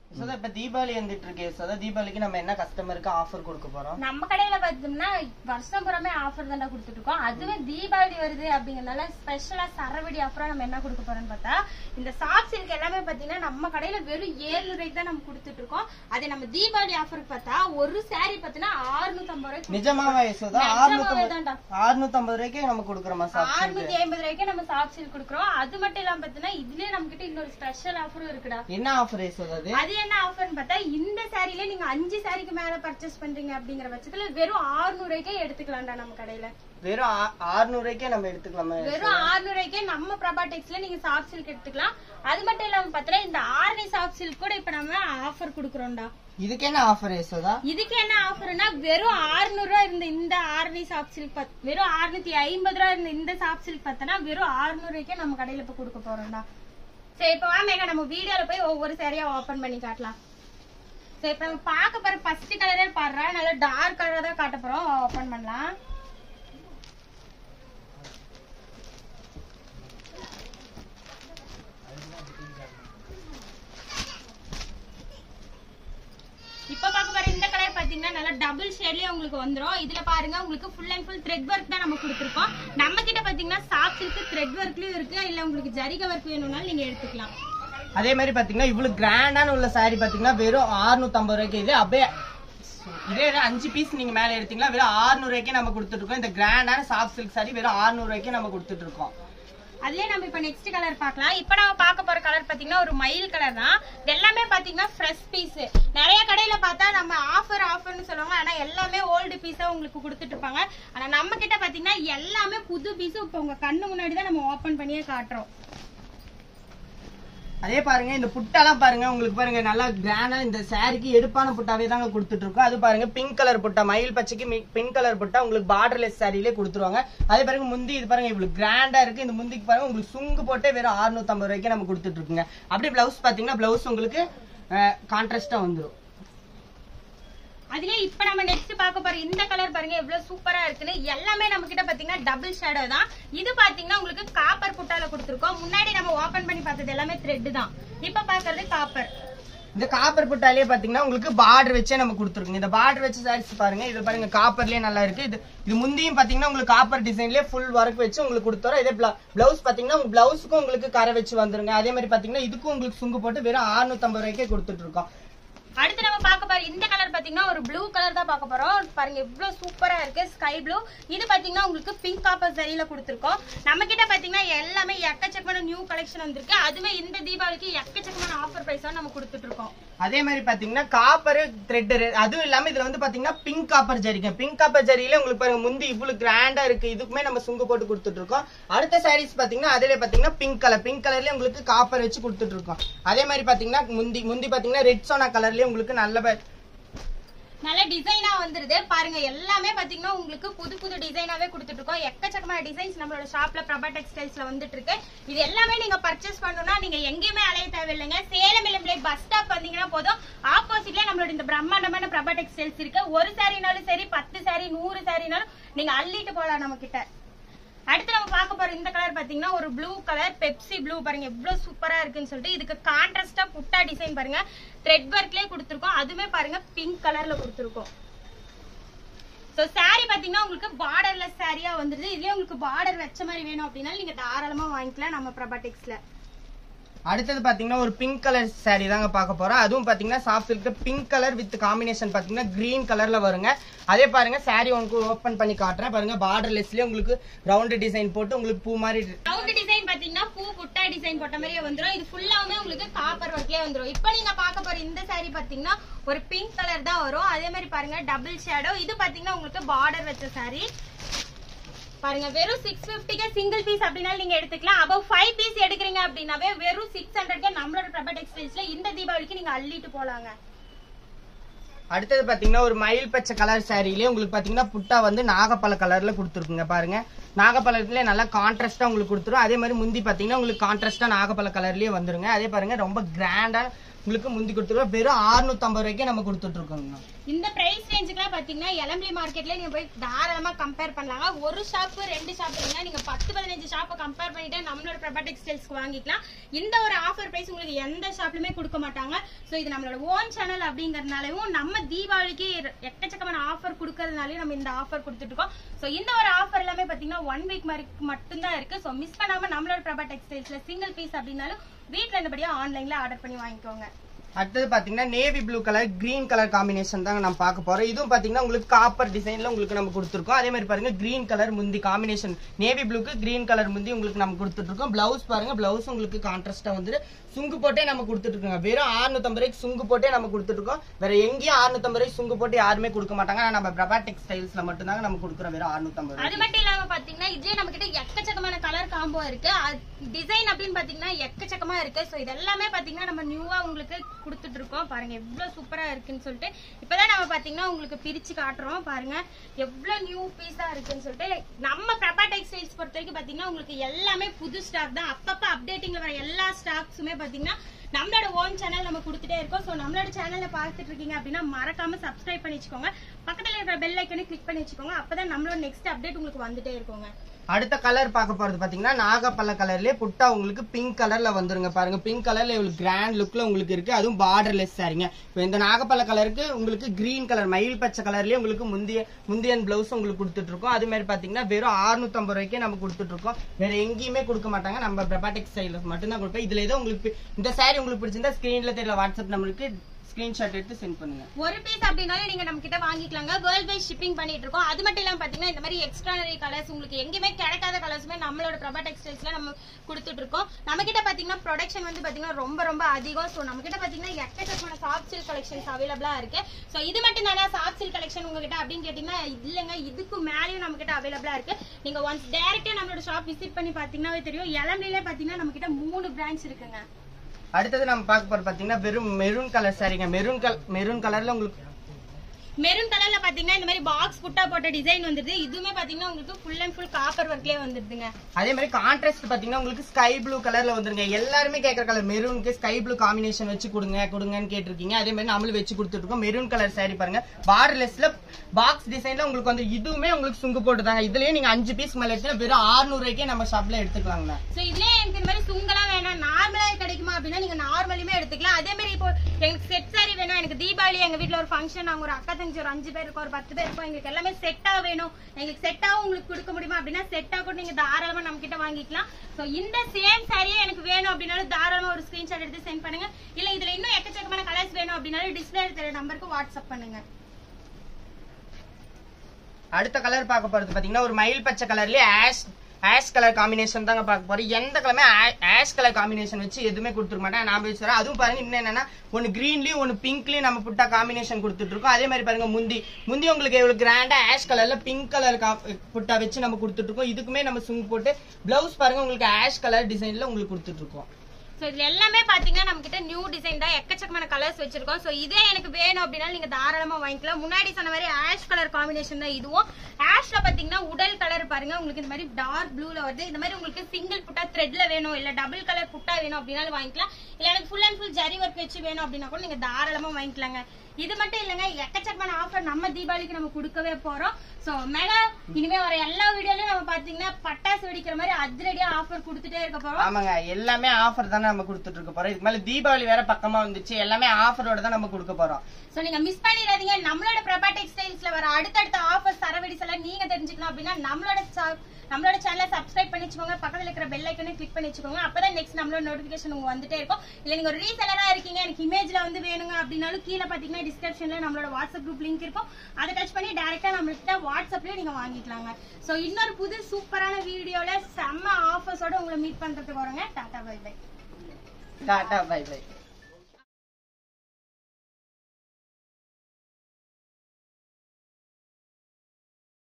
யசோதா இப்ப தீபாவளி வந்துட்டு இருக்கு யசோதா தீபாவளிக்கு நம்ம என்ன கஸ்டமருக்கு ஆஃபர் கொடுக்க போறோம் நம்ம கடையில பார்த்தோம்னா வருஷம் புறமே ஆஃபர் தானே கொடுத்துட்டு இருக்கோம் அதுவே தீபாவளி வருது அப்படிங்கறதுனால ஸ்பெஷலா சரவடி ஆஃபரா நம்ம என்ன கொடுக்க போறோம்னு பார்த்தா இந்த சாஃப்ட் சில்க் எல்லாமே பாத்தீங்கன்னா நம்ம கடையில வெறும் ஏழு ரூபாய்க்கு தான் நம்ம கொடுத்துட்டு இருக்கோம் அதே நம்ம தீபாவளி ஆஃபருக்கு பார்த்தா ஒரு saree பாத்தீங்கன்னா 650 ரூபாய்க்கு நிஜமாவா யசோதா நிஜமாவே தான்டா. அறுநூத்தம்பது ரூபாய்க்கு நம்ம கொடுக்குறோமா சாப்பிட்டு ஆறுநூத்தி ஐம்பது ரூபாய்க்கு நம்ம சாஃப்ட் சில்க் கொடுக்குறோம் அது மட்டும் இல்லாம பாத்தீங்கன்னா இதுலயே நம்ம கிட்ட இன்னொரு ஸ்பெஷல் ஆஃபரும் இருக்குடா என்ன ஆஃபர் யசோதா அது அது என்ன ஆஃபர்னு பார்த்தா இந்த சாரில நீங்க அஞ்சு சாரிக்கு மேல பர்ச்சேஸ் பண்றீங்க அப்படிங்கிற பட்சத்துல வெறும் 600 ரூபாய்க்கே எடுத்துக்கலாம்டா நம்ம கடையில வெறும் ஆறுநூறு ரூபாய்க்கே நம்ம எடுத்துக்கலாமா வெறும் 600 ரூபாய்க்கே நம்ம பிரபா டெக்ஸ்ல நீங்க சாஃப்ட் சில்க் எடுத்துக்கலாம் அது மட்டும் இல்லாம பார்த்தா இந்த ஆரணி சாஃப்ட் சில்க் கூட இப்ப நம்ம ஆஃபர் குடுக்குறோம்டா இதுக்கு என்ன ஆஃபர் யசோதா இதுக்கு என்ன ஆஃபர்னா வெறும் 600 ரூபாய் இருந்த இந்த ஆரணி சாஃப்ட் சில்க் பத்- வெறும் 650 ஐம்பது ரூபாய் இருந்த இந்த சாஃப்ட் சில்க் பார்த்தனா வெறும் 600 ரூபாய்க்கே நம்ம கடையில இப்ப கொடுக்க போறோம்டா சரி இப்ப வா மேகா நம்ம வீடியோல போய் ஒவ்வொரு சாரியா ஓபன் பண்ணி காட்டலாம் சரி இப்ப நம்ம பார்க்க போற ஃபர்ஸ்ட் கலரே பாடுறா நல்லா டார்க் கலரா தான் காட்ட போறோம் ஓபன் பண்ணலாம் இப்ப பார்க்க போற இந்த கலர் பாத்தீங்கன்னா நல்லா டபுள் ஷேட்லயே உங்களுக்கு வந்துரும் இதுல பாருங்க உங்களுக்கு full and full thread work தான் நம்ம கொடுத்துருக்கோம் நம்ம கிட்ட பாத்தீங்கன்னா சாஃப்ட் இருக்கு த்ரெட் ஒர்க்லயும் இருக்கு இல்ல உங்களுக்கு ஜரிக ஒர்க் வேணும்னாலும் நீங்க எடுத்துக்கலாம் அதே மாதிரி பாத்தீங்கன்னா இவ்வளவு கிராண்டான உள்ள saree பாத்தீங்கன்னா வெறும் 650 ரூபாய்க்கு இது அப்படியே இதே இது அஞ்சு பீஸ் நீங்க மேல எடுத்தீங்கன்னா வெறும் 600 ரூபாய்க்கு நம்ம கொடுத்துட்டு இருக்கோம் இந்த கிராண்டான சாஃப்ட் சில்க் saree வெறும் 600 ரூபாய்க்கு நம்ம கொடுத்துட்டு இருக்கோம் அதுலயே நம்ம இப்ப நெக்ஸ்ட் கலர் பார்க்கலாம் இப்ப நம்ம பார்க்க போற கலர் பாத்தீங்கன்னா ஒரு மயில் கலர் தான் இது எல்லாமே பாத்தீங்கன்னா ஃப்ரெஷ் பீஸ் நிறைய கடையில பார்த்தா நம்ம ஆஃபர் ஆஃபர்னு சொல்லுவாங்க ஆனா எல்லாமே ஓல்டு பீஸா உங்களுக்கு கொடுத்துட்டு இருப்பாங்க ஆனா நம்ம கிட்ட பாத்தீங்கன்னா எல்லாமே புது பீஸ் இப்ப உங்க கண்ணு முன்னாடி தான் நம்ம ஓபன் பண்ணியே காட்டுறோம் அதே பாருங்க இந்த புட்டாலாம் பாருங்க உங்களுக்கு பாருங்க நல்லா கிராண்டா இந்த சாரிக்கு எடுப்பான புட்டாவே தாங்க கொடுத்துட்டு இருக்கோம் அது பாருங்க பிங்க் கலர் புட்டா மயில் பச்சைக்கு பிங்க் கலர் புட்டா உங்களுக்கு பார்டர்லெஸ் சாரிலே கொடுத்துருவாங்க அதே பாருங்க முந்தி இது பாருங்க இவ்வளவு கிராண்டா இருக்கு இந்த முந்திக்கு பாருங்க உங்களுக்கு சுங்கு போட்டே வெறும் 650 ரூபாய்க்கு நம்ம கொடுத்துட்டு இருக்குங்க அப்படியே பிளவுஸ் பாத்தீங்கன்னா பிளவுஸ் உங்களுக்கு கான்ட்ராஸ்டா வந்துரும் அதுலயே இப்ப நம்ம நெக்ஸ்ட் பார்க்க போற இந்த கலர் பாருங்க எவ்வளவு சூப்பரா இருக்குன்னு எல்லாமே நம்ம கிட்ட பாத்தீங்கன்னா டபுள் ஷேடோ தான் இது பாத்தீங்கன்னா உங்களுக்கு காப்பர் புட்டால கொடுத்துருக்கோம் முன்னாடி நம்ம ஓபன் பண்ணி பார்த்தது எல்லாமே த்ரெட் தான் இப்ப பாக்குறது காப்பர் இந்த காப்பர் புட்டாலே பாத்தீங்கன்னா உங்களுக்கு பார்டர் வச்சே நம்ம கொடுத்துருக்கோங்க இந்த பார்டர் வச்ச சாரீஸ் பாருங்க இது பாருங்க காப்பர்லயே நல்லா இருக்கு இது இது முந்தியும் பாத்தீங்கன்னா உங்களுக்கு காப்பர் டிசைன்லயே ஃபுல் ஒர்க் வச்சு உங்களுக்கு கொடுத்துறோம் இதே பிளவுஸ் பாத்தீங்கன்னா உங்க பிளவுஸுக்கும் உங்களுக்கு கரை வச்சு வந்துருங்க அதே மாதிரி பாத்தீங்கன்னா இதுக்கும் உங்களுக்கு சுங்கு போட்டு வெறும் 650 ரூபாய்க்கே கொடுத்துட்டு இருக்கோம் அடுத்து நம்ம பார்க்க போற இந்த கலர் பாத்தீங்கன்னா ஒரு ப்ளூ கலர் தான் பார்க்க போறோம் பாருங்க இவ்வளவு சூப்பரா இருக்கு ஸ்கை ப்ளூ இது பாத்தீங்கன்னா உங்களுக்கு பிங்க் காப்பர் சரியில கொடுத்துருக்கோம் நம்ம கிட்ட பாத்தீங்கன்னா எல்லாமே எக்கச்சக்கமான நியூ கலெக்ஷன் வந்திருக்கு அதுவே இந்த தீபாவளிக்கு எக்கச்சக்கமான ஆஃபர் பிரைஸா நம்ம கொடுத்துட்டு இருக்கோம் அதே மாதிரி பாத்தீங்கன்னா காப்பர் த்ரெட் அதுவும் இல்லாம இதுல வந்து பாத்தீங்கன்னா பிங்க் காப்பர் ஜரிங்க பிங்க் காப்பர் ஜரியில உங்களுக்கு பாருங்க முந்தி இவ்வளவு கிராண்டா இருக்கு இதுக்குமே நம்ம சுங்கு போட்டு கொடுத்துட்டு இருக்கோம் அடுத்த சாரீஸ் பாத்தீங்கன்னா அதுல பாத்தீங்கன்னா பிங்க் கலர் பிங்க் கலர்லயே உங்களுக்கு காப்பர் வச்சு கொடுத்துட்டு இருக்கோம் அதே மாதிரி பாத்தீங்கன்னா முந்தி முந்தி பாத்தீங்கன்னா ரெட் சோனா கலர்லயே உங்களுக்கு நல்ல ப- நல்ல டிசைனா வந்துருது பாருங்க எல்லாமே பாத்தீங்கன்னா உங்களுக்கு புது புது டிசைனாவே கொடுத்துட்டு இருக்கோம் எக்கச்சக்கமான டிசைன்ஸ் நம்மளோட ஷாப்ல பிரபா டெக்ஸ்டைல்ஸ்ல வந்துட்டு இருக்கு இது எல்லாமே நீங்க பர்ச்சேஸ் பண்ணணும்னா நீங்க எங்கேயுமே அலைய தேவையில்லைங்க சேலம் இளம்பிள்ளை பஸ் ஸ்டாப் வந்தீங்கன்னா போதும் ஆப்போசிட்ல நம்மளோட இந்த பிரம்மாண்டமான பிரபா டெக்ஸ்டைல்ஸ் இருக்கு ஒரு சாரினாலும் சரி பத்து சாரி நூறு சாரினாலும் நீங்க அள்ளிட்டு போலாம் நம்ம கிட்ட அடுத்து நம்ம பார்க்க போற இந்த கலர் பாத்தீங்கன்னா ஒரு ப்ளூ கலர் பெப்சி ப்ளூ பாருங்க எவ்வளவு சூப்பரா இருக்குன்னு சொல்லிட்டு இதுக்கு கான்ட்ராஸ்டா புட்டா டிசைன் பாருங்க த்ரெட் ஒர்க்லயே கொடுத்துருக்கோம் அதுமே பாருங்க பிங்க் கலர்ல கொடுத்துருக்கோம் சோ saree பாத்தீங்கன்னா உங்களுக்கு பார்டர்லெஸ் சாரியா வந்துருது இதுலயே உங்களுக்கு பார்டர் வச்ச மாதிரி வேணும் அப்படின்னா நீங்க தாராளமா வாங்கிக்கலாம் நம்ம பிரபாடெக்ஸ்ல அடுத்தது பாத்தீங்கன்னா ஒரு பிங்க் கலர் saree தாங்க பார்க்க போறோம் அதுவும் பாத்தீங்கன்னா soft silk pink colour with combination பாத்தீங்கன்னா கிரீன் கலர்ல வருங்க அதே பாருங்க saree உங்களுக்கு ஓபன் பண்ணி காட்டுறேன் பாருங்க பார்டர்லெஸ்லயே உங்களுக்கு ரவுண்ட் டிசைன் போட்டு உங்களுக்கு பூ மாதிரி ரவுண்ட் டிசைன் பாத்தீங்கன்னா பூ புட்டா டிசைன் போட்ட மாதிரியே வந்துரும் இது ஃபுல்லாவுமே உங்களுக்கு காப்பர் ஒர்க்லயே வந்துரும் இப்போ நீங்க பார்க்க போற இந்த saree பாத்தீங்கன்னா ஒரு பிங்க் கலர் தான் வரும் அதே மாதிரி பாருங்க டபுள் ஷேடோ இது பாத்தீங்கன்னா உங்களுக்கு பார்டர் வச்ச saree பாருங்க வெறும் சிக்ஸ் பிப்டிக்கு சிங்கிள் பீஸ் அப்படின்னாலும் நீங்க எடுத்துக்கலாம் அபவ் ஃபைவ் பீஸ் எடுக்கிறீங்க அப்படின்னாவே வெறும் சிக்ஸ் ஹண்ட்ரட்க்கு நம்மளோட பிரபா டெக்ஸ்டைல்ஸ்ல இந்த தீபாவளிக்கு நீங்க அள்ளிட்டு போலாங்க அடுத்தது பாத்தீங்கன்னா ஒரு மயில் பச்சை கலர் சாரிலே உங்களுக்கு பாத்தீங்கன்னா புட்டா வந்து நாகப்பழ கலர்ல கொடுத்துருக்குங்க பாருங்க நாகப்பழத்திலே நல்லா கான்ட்ராஸ்டா உங்களுக்கு கொடுத்துரும் அதே மாதிரி முந்தி பாத்தீங்கன்னா உங்களுக்கு கான்ட்ராஸ்டா நாகப்பழ கலர்லயே வந்துருங்க அதே பாருங்க ரொம்ப கிராண்டா உங்களுக்கு முந்தி கொடுத்துருவோம் வெறும் 650 ரூபாய்க்கே நம்ம கொடுத்துட்டு இருக்கோங்க இந்த பிரைஸ் ரேஞ்சுக்குலாம் பாத்தீங்கன்னா எலம்பி மார்க்கெட்ல நீங்க போய் தாராளமா கம்பேர் பண்ணலாங்க ஒரு ஷாப் ரெண்டு ஷாப் இல்லைன்னா நீங்க பத்து பதினஞ்சு ஷாப்பை கம்பேர் பண்ணிட்டு நம்மளோட பிரபா டெக்ஸ்டைல்ஸ்க்கு வாங்கிக்கலாம் இந்த ஒரு ஆஃபர் பிரைஸ் உங்களுக்கு எந்த ஷாப்லயுமே கொடுக்க மாட்டாங்க சோ இது நம்மளோட ஓன் சேனல் அப்படிங்கறதுனாலயும் நம்ம தீபாவளிக்கு எக்கச்சக்கமான ஆஃபர் கொடுக்கறதுனாலயும் நம்ம இந்த ஆஃபர் கொடுத்துட்டு இருக்கோம் சோ இந்த ஒரு ஆஃபர் எல்லாமே பாத்தீங்கன்னா ஒன் வீக் மாதிரி மட்டும்தான் இருக்கு சோ மிஸ் பண்ணாம நம்மளோட பிரபா டெக்ஸ்டைல்ஸ்ல சிங்கிள் பீஸ் அப்படின்னாலும் வீட்ல இருந்தபடியா ஆன்லைன்ல ஆர்டர் பண்ணி வாங்கிக்கோங்க அடுத்தது பாத்தீங்கன்னா navy blue colour green colour combination தாங்க நம்ம பார்க்க போறோம் இதுவும் பாத்தீங்கன்னா உங்களுக்கு காப்பர் டிசைன்ல உங்களுக்கு நம்ம கொடுத்துருக்கோம் அதே மாதிரி பாருங்க கிரீன் கலர் முந்தி காம்பினேஷன் நேவி ப்ளூக்கு கிரீன் கலர் முந்தி உங்களுக்கு நம்ம கொடுத்துட்டு இருக்கோம் பிளவுஸ் பாருங்க பிளவுஸ் உங்களுக்கு கான்ட்ராஸ்டா வந்து சுங்கு போட்டே நம்ம கொடுத்துட்டு இருக்கோங்க வெறும் 650 ரூபாய்க்கு சுங்கு போட்டே நம்ம கொடுத்துட்டு இருக்கோம் வேற எங்கேயும் 650 ரூபாய்க்கு சுங்கு போட்டு யாருமே கொடுக்க மாட்டாங்க ஆனா நம்ம பிரபா டெக்ஸ்டைல்ஸ்ல மட்டும்தாங்க நம்ம கொடுக்குறோம் வெறும் 650 ரூபாய் அது மட்டும் இல்லாம பாத்தீங்கன்னா இதுலயே நம்ம கிட்ட எக்கச்சக்கமான கலர் காம்போ இருக்கு டிசைன் அப்படின்னு பாத்தீங்கன்னா எக்கச்சக்கமா இருக்கு சோ இது எல்லாமே பாத்தீங்கன்னா நம்ம நியூவா உங்களுக்கு கொடுத்துட்டு இருக்கோம் பாருங்க எவ்வளவு சூப்பரா இருக்குன்னு சொல்லிட்டு இப்பதான் நம்ம பாத்தீங்கன்னா உங்களுக்கு பிரிச்சு காட்டுறோம் பாருங்க எவ்வளவு நியூ பீஸா இருக்குன்னு சொல்லிட்டு நம்ம பிரபா டெக்ஸ்டைல்ஸ் பொறுத்த வரைக்கும் பாத்தீங்கன்னா உங்களுக்கு எல்லாமே புது ஸ்டாக் தான் அப்பப்ப அப்டேட்டிங்ல வர எல்லா ஸ்டாக்ஸுமே பாத்தீங்கன்னா நம்மளோட ஓன் சேனல் நம்ம கொடுத்துட்டே இருக்கோம் சோ நம்மளோட சேனல்ல பார்த்துட்டு இருக்கீங்க அப்படின்னா மறக்காம சப்ஸ்கிரைப் பண்ணி வச்சுக்கோங்க பக்கத்துல இருக்கிற பெல் ஐக்கனை கிளிக் பண்ணி வச்சுக்கோங்க அப்பதான் நம்மளோட நெக்ஸ்ட் அப்டேட் உங்களுக்கு வந்துட்டே இருக்குங்க அடுத்த கலர் பார்க்க போறது பாத்தீங்கன்னா நாகப்பழ கலர்லயே புட்டா உங்களுக்கு பிங்க் கலர்ல வந்துருங்க பாருங்க பிங்க் கலர்ல இவ்வளவு கிராண்ட் லுக்ல உங்களுக்கு இருக்கு அதுவும் பார்டர்லெஸ் சாரிங்க இப்போ இந்த நாகப்பழ கலருக்கு உங்களுக்கு கிரீன் கலர் மயில் பச்சை கலர்லயே உங்களுக்கு முந்திய முந்தியன் பிளவுஸ் உங்களுக்கு கொடுத்துட்டு இருக்கோம் அது மாதிரி பாத்தீங்கன்னா வெறும் 650 ரூபாய்க்கே நம்ம கொடுத்துட்டு இருக்கோம் வேற எங்கேயுமே கொடுக்க மாட்டாங்க நம்ம பிரபாடெக் ஸ்டைல மட்டும்தான் கொடுப்போம் இதுல ஏதோ உங்களுக்கு இந்த சாரி உங்களுக்கு பிடிச்சிருந்தா ஸ்கிரீன்ல தெரியல வாட்ஸ்அப் நம்பருக்கு ஸ்கிரீன்ஷாட் எடுத்து சென்ட் பண்ணுங்க ஒரு பீஸ் அப்படின்னாலும் நீங்க நம்ம கிட்ட வாங்கிக்கலாங்க வேர்ல்ட் வைட் ஷிப்பிங் பண்ணிட்டு இருக்கோம் அது மட்டும் இல்லாம பாத்தீங்கன்னா இந்த மாதிரி எக்ஸ்ட்ரானரி கலர்ஸ் உங்களுக்கு எங்கேயுமே கிடைக்காத கலர்ஸுமே நம்மளோட பிரபா டெக்ஸ்டைல்ஸ்ல நம்ம கொடுத்துட்டு இருக்கோம் நம்ம கிட்ட பாத்தீங்கன்னா ப்ரொடக்ஷன் வந்து பாத்தீங்கன்னா ரொம்ப ரொம்ப அதிகம் சோ நம்ம கிட்ட பாத்தீங்கன்னா எக்கச்சக்கமான சாஃப்ட் சில்க் கலெக்ஷன்ஸ் அவைலபிளா இருக்கு சோ இது மட்டும் தானே சாஃப்ட் சில்க் கலெக்ஷன் உங்ககிட்ட அப்படின்னு கேட்டீங்கன்னா இல்லைங்க இதுக்கு மேலேயும் நம்ம கிட்ட அவைலபிளா இருக்கு நீங்க ஒன்ஸ் டைரக்டா நம்மளோட ஷாப் விசிட் பண்ணி பாத்தீங்கன்னாவே தெரியும் இளம்பிலே பாத்தீங்கன்னா நம்ம கிட்ட மூணு பிரான்ச் இருக்குங்க அடுத்தது நம்ம பார்க்க போறது பாத்தீங்கன்னா வெறும் மெரூன் கலர் சாரிங்க மெரூன் கலர் மெரூன் கலர்ல உங்களுக்கு மெரூன் கலர்ல பாத்தீங்கன்னா இந்த மாதிரி பாக்ஸ் புட்டா போட்ட டிசைன் வந்துருது இதுவுமே பாத்தீங்கன்னா உங்களுக்கு ஃபுல் அண்ட் ஃபுல் காப்பர் ஒர்க்லயே வந்துருதுங்க அதே மாதிரி கான்ட்ராஸ்ட் பாத்தீங்கன்னா உங்களுக்கு ஸ்கை ப்ளூ கலர்ல வந்துருங்க எல்லாருமே கேட்கற கலர் மெரூனுக்கு ஸ்கை ப்ளூ காம்பினேஷன் வச்சு கொடுங்க கொடுங்கன்னு கேட்டிருக்கீங்க அதே மாதிரி நம்மளும் வச்சு கொடுத்துட்டு இருக்கோம் மெரூன் கலர் saree பாருங்க பார்டர்லெஸ்ல பாக்ஸ் டிசைன்ல உங்களுக்கு வந்து இதுவுமே உங்களுக்கு சுங்கு போட்டுதாங்க இதுலயே நீங்க அஞ்சு பீஸ் மேல எடுத்தா வெறும் 600 ரூபாய்க்கே நம்ம ஷாப்ல எடுத்துக்கலாங்க சோ இதுலயே எனக்கு இந்த மாதிரி சுங்கலாம் வேணாம் நார்மலா கிடைக்குமா அப்படின்னா நீங்க நார்மலுமே எடுத்துக்கலாம் அதே மாதிரி இப்போ எனக்கு செட் சாரி வேணும் எனக்கு தீபாவளி எங்க வீட்ல ஒரு ஃபங்க்ஷன் நாங்க ஒரு அக்கா தங்கச்சி ஒரு அஞ்சு பேர் இருக்கோம் ஒரு பத்து பேர் இருக்கோம் எங்களுக்கு எல்லாமே செட்டா வேணும் எங்களுக்கு செட்டாவும் உங்களுக்கு கொடுக்க முடியுமா அப்படின்னா செட்டா கூட நீங்க தாராளமா நம்ம கிட்ட வாங்கிக்கலாம் சோ இந்த சேம் சாரியே எனக்கு வேணும் அப்படின்னாலும் தாராளமா ஒரு ஸ்கிரீன்ஷாட் எடுத்து சென்ட் பண்ணுங்க இல்ல இதுல இன்னும் எக்கச்சக்கமான கலர்ஸ் வேணும் அப்படின்னாலும் டிஸ்பிளே தெரிய நம்பருக்கு வாட்ஸ்அப் பண்ணுங்க அடுத்த கலர் பார்க்க போறது பாத்தீங்கன்னா ஒரு மயில் பச்சை கலர்லயே ஆஷ் ஆஷ் கலர் காம்பினேஷன் தாங்க பார்க்க போறோம் எந்த கலருமே ஆஷ் கலர் காம்பினேஷன் வச்சு எதுவுமே கொடுத்துருக்க மாட்டேன் நான் வச்சு தரேன் அதுவும் பாருங்க இன்னும் என்னன்னா ஒன்னு கிரீன்லயும் ஒன்னு பிங்க்லயும் நம்ம புட்டா காம்பினேஷன் கொடுத்துட்டு இருக்கோம் அதே மாதிரி பாருங்க முந்தி முந்தி உங்களுக்கு எவ்வளவு கிராண்டா ஆஷ் கலர்ல பிங்க் கலர் புட்டா வச்சு நம்ம கொடுத்துட்டு இருக்கோம் இதுக்குமே நம்ம சுங்கு போட்டு பிளவுஸ் பாருங்க உங்களுக்கு ஆஷ் கலர் டிசைன்ல உங்களுக்கு கொடுத்துட்டு இருக்கோம் சோ இதுல எல்லாமே பாத்தீங்கன்னா நம்ம கிட்ட நியூ டிசைன் தான் எக்கச்சக்கமான கலர்ஸ் வச்சிருக்கோம் சோ இதே எனக்கு வேணும் அப்படின்னா நீங்க தாராளமா வாங்கிக்கலாம் முன்னாடி சொன்ன மாதிரி ஆஷ் கலர் காம்பினேஷன் தான் இதுவும் ஆஷ்ல பாத்தீங்கன்னா உடல் கலர் பாருங்க உங்களுக்கு இந்த மாதிரி டார்க் ப்ளூல வருது இந்த மாதிரி உங்களுக்கு சிங்கிள் புட்டா த்ரெட்ல வேணும் இல்ல டபுள் கலர் புட்டா வேணும் அப்படின்னாலும் வாங்கிக்கலாம் இல்ல எனக்கு full and full zari work வச்சு வேணும் அப்படின்னா கூட நீங்க தாராளமா வாங்கிக்கலாங்க இது மட்டும் இல்லைங்க எக்கச்சக்கமான ஆஃபர் நம்ம தீபாவளிக்கு நம்ம கொடுக்கவே போறோம் சோ மெகா இனிமே வர எல்லா வீடியோலயும் நம்ம பாத்தீங்கன்னா பட்டாசு வெடிக்கிற மாதிரி அதிரடியா ஆஃபர் கொடுத்துட்டே இருக்க போறோம் ஆமாங்க எல்லாமே ஆஃபர் தானே நம்ம கொடுத்துட்டு இருக்க போறோம் இதுக்கு மேல தீபாவளி வேற பக்கமா வந்துச்சு எல்லாமே ஆஃபரோட தான் நம்ம கொடுக்க போறோம் சோ நீங்க மிஸ் பண்ணிடாதீங்க நம்மளோட பிரபா டெக்ஸ்டைல்ஸ்ல வர அடுத்தடுத்த ஆஃபர்ஸ் தரவடிஸ் எல்லாம் நீங்க தெரிஞ்சுக்கணும் அப்படின்னா நம்மளோட சா- நம்மளோட சேனலை சப்ஸ்கிரைப் பண்ணி வச்சுக்கோங்க பக்கத்துல இருக்கிற பெல் ஐக்கனை கிளிக் பண்ணி வச்சுக்கோங்க அப்பதான் நெக்ஸ்ட் நம்மளோட நோட்டிபிகேஷன் உங்க வந்துட்டே இருக்கும் இல்ல நீங்க ஒரு ரீசெலரா இருக்கீங்க எனக்கு இமேஜ்ல வந்து வேணுங்க அப்படின்னாலும் கீழே பாத்தீங்கன்னா டிஸ்கிரிப்ஷன்ல நம்மளோட வாட்ஸ்அப் குரூப் லிங்க் இருக்கும் அதை டச் பண்ணி டைரக்டா நம்மள்கிட்ட வாட்ஸ்அப்லயே நீங்க வாங்கிக்கலாங்க சோ இன்னொரு புது சூப்பரான வீடியோல செம்ம ஆஃபர்ஸோட உங்களை மீட் பண்றதுக்கு வரோங்க டாடா பை பை டாடா பை பை